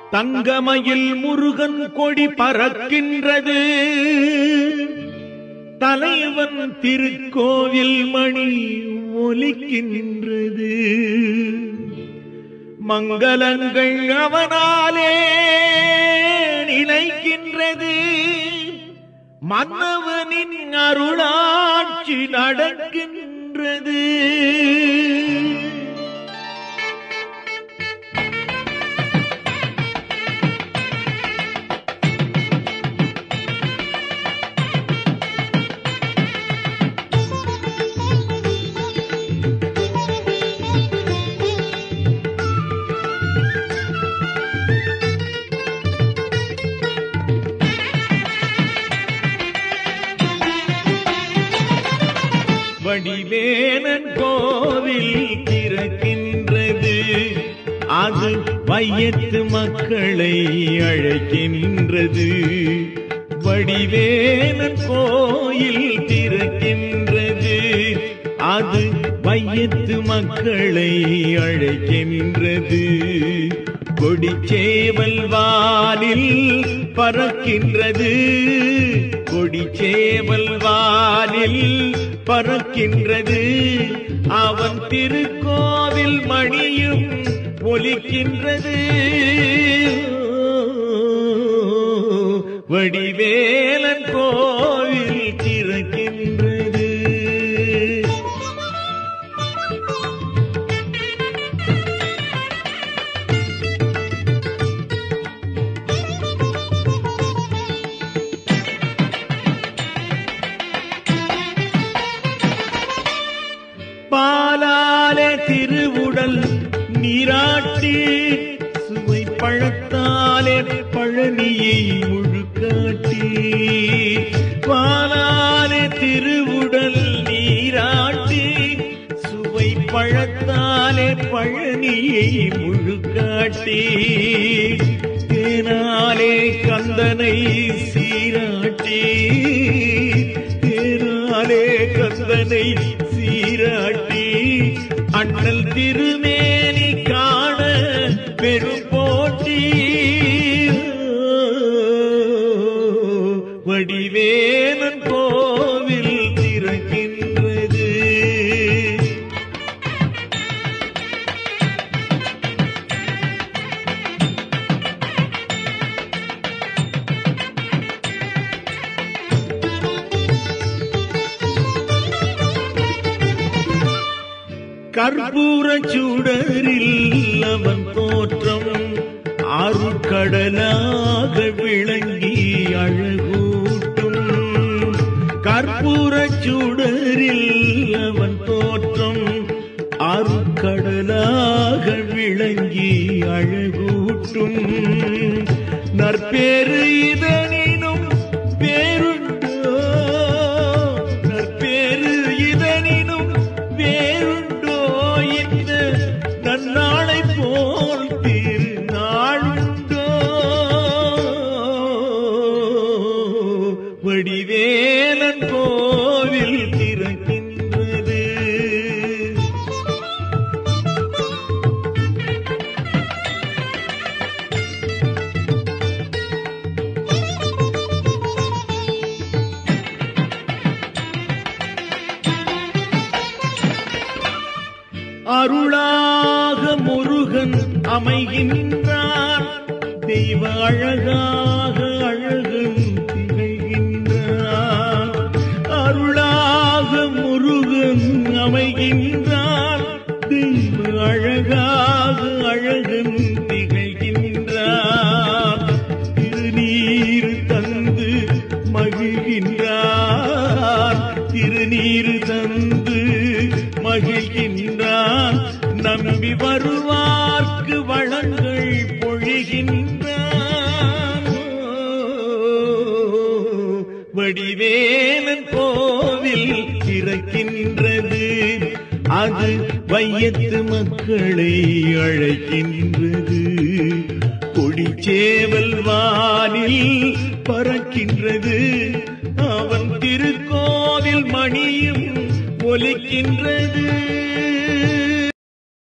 தங்கமயில் முருகன் கொடி பறக்கின்றது தலைவன் திருக்கோவில் மணி ஒலிக்கின்றது மங்களங்கள் அவனாலே நிலைக்கின்றது மன்னவனின் அருளாட்சி நடக்கின்றது வடிவேலன் கோவில் திறக்கின்றது அது வையத்து மக்களை அழைக்கின்றது வடிவேலன் கோயில் திறக்கின்றது அது வையத்து மக்களை அழைக்கின்றது கொடிச்சேவல் வானில் பறக்கின்றது கொடிச்சேவல் வானில் பறக்கின்றது அவன் திருக்கோவில் மணியும் ஒலிக்கின்றது வடிவேலன் கோவில் திறக்கின்றது பாலாலே திருவுடல் நீராட்டி சுவை பழத்தாலே பழனியை முழுக்காட்டி பாலாலே திருவுடல் நீராட்டி சுவை பழத்தாலே பழனியை முழுக்காட்டி தேனாலே கந்தனை சீராட்டி தேனாலே கந்தனை சீராட்டி அண்ணல் திருமேனி காண பெரும் போட்டி வடிவேலன் கோவில் திறக்கின்றது கற்பூர சுடரில் அவன் தோற்றம் ஆறு கடலாக விளங்கி அழகூட்டும் கற்பூர சுடரில் அவன் தோற்றம் ஆறு கடலாக விளங்கி அழகூட்டும் நற்பேறு இதனினும் பேருண்டோ நற்பேறு இதனினும் வேறுண்டோ இந்த நன்னாளை போல் திருநாளுண்டோ வடிவேலன் கோவில் திறக்கின்றது அருளாக முருகன் அமைகின்றான் தெய்வ அழகாக அழகன் திகழ்கின்றான் அருளாக முருகன் அமைகின்றான் தெய்வ அழகாக அழகன் திகழ்கின்றான் திருநீர் தந்து மகிழ்கின்றான் திருநீர் தந்து மகிழ்கின்றான் நம்பி வருவார்க்கு வளங்கள் பொழிகின்றான் வடிவேலன் கோவில் திறக்கின்றது அது வையத்து மக்களை அழைக்கின்றது கொடிச்சேவல் வானில் பறக்கின்றது அவன் திருக்கோவில் மணியும் ஒலிக்கின்றது